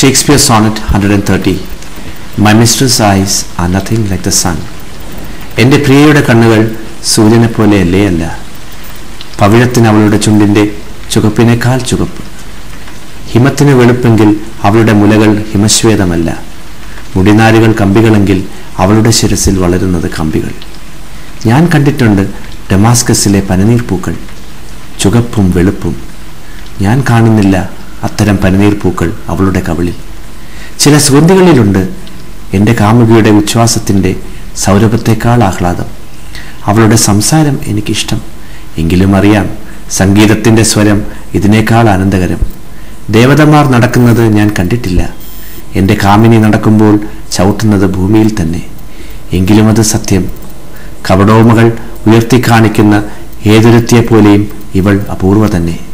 Shakespeare Sonnet 130 My mistress' eyes are nothing like the sun. എൻ്റെ പ്രിയയുടെ കണ്ണുകൾ സൂര്യനെ പോലെയല്ലേ അല്ല പവിഴത്തിന് അവളുടെ ചുണ്ടിൻ്റെ ചുവപ്പിനേക്കാൾ ചുവപ്പ് ഹിമത്തിന് വെളുപ്പെങ്കിൽ അവളുടെ മുലകൾ ഹിമശ്വേതമല്ല മുടിനാരുകൾ കമ്പികളെങ്കിൽ അവളുടെ ശിരസിൽ വളരുന്നത് കമ്പികൾ ഞാൻ കണ്ടിട്ടുണ്ട് ഡമാസ്കസിലെ പനിനീർ പൂക്കൾ ചുവപ്പും വെളുപ്പും ഞാൻ കാണുന്നില്ല അത്തരം പനിനീർ പൂക്കൾ അവളുടെ കവിളിൽ ചില സുഗന്ധികളിലുണ്ട് എൻ്റെ കാമുകിയുടെ ഉച്ഛ്വാസത്തിൻ്റെ സൗരഭത്തേക്കാൾ ആഹ്ലാദം അവളുടെ സംസാരം എനിക്കിഷ്ടം എങ്കിലും അറിയാം സംഗീതത്തിൻ്റെ സ്വരം ഇതിനേക്കാൾ ആനന്ദകരം ദേവതമാർ നടക്കുന്നത് ഞാൻ കണ്ടിട്ടില്ല എൻ്റെ കാമിനി നടക്കുമ്പോൾ ചവിട്ടുന്നത് ഭൂമിയിൽ തന്നെ എങ്കിലും അത് സത്യം കവടോമകൾ ഉയർത്തിക്കാണിക്കുന്ന ഏതൊരുത്തിയെപ്പോലെയും ഇവൾ അപൂർവ തന്നെ